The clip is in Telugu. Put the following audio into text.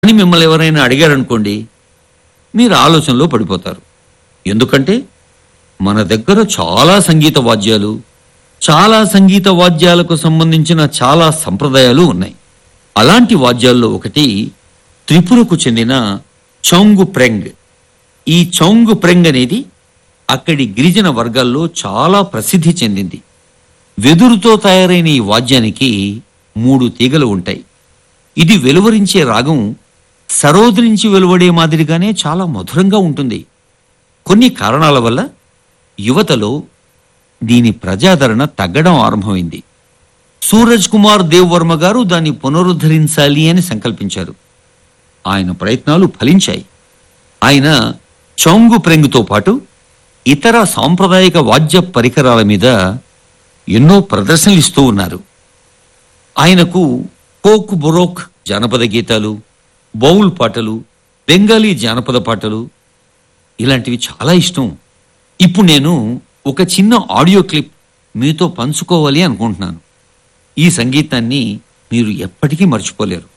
అని మిమ్మల్ని ఎవరైనా అడిగారనుకోండి మీరు ఆలోచనలో పడిపోతారు ఎందుకంటే మన దగ్గర చాలా సంగీత వాద్యాలు చాలా సంగీత వాద్యాలకు సంబంధించిన చాలా సంప్రదాయాలు ఉన్నాయి అలాంటి వాద్యాల్లో ఒకటి త్రిపురకు చెందిన చౌంగు ప్రెంగ్ ఈ చౌంగు ప్రెంగ్ అనేది అక్కడి గిరిజన వర్గాల్లో చాలా ప్రసిద్ధి చెందింది వెదురుతో తయారైన ఈ వాద్యానికి మూడు తీగలు ఉంటాయి ఇది వెలువరించే రాగం సరోద్ నుంచి వెలువడే మాదిరిగానే చాలా మధురంగా ఉంటుంది కొన్ని కారణాల వల్ల యువతలో దీని ప్రజాదరణ తగ్గడం ఆరంభమైంది సూరజ్ కుమార్ దేవ్ వర్మ గారు దాన్ని పునరుద్ధరించాలి అని సంకల్పించారు ఆయన ప్రయత్నాలు ఫలించాయి ఆయన చౌంగు ప్రెంగుతో పాటు ఇతర సాంప్రదాయక వాద్య పరికరాల మీద ఎన్నో ప్రదర్శనలు ఇస్తూ ఉన్నారు ఆయనకు కోక్ బొరోక్ జానపద గీతాలు బౌల్ పాటలు బెంగాలీ జానపద పాటలు ఇలాంటివి చాలా ఇష్టం ఇప్పుడు నేను ఒక చిన్న ఆడియో క్లిప్ మీతో పంచుకోవాలి అనుకుంటున్నాను ఈ సంగీతాన్ని మీరు ఎప్పటికీ మర్చిపోలేరు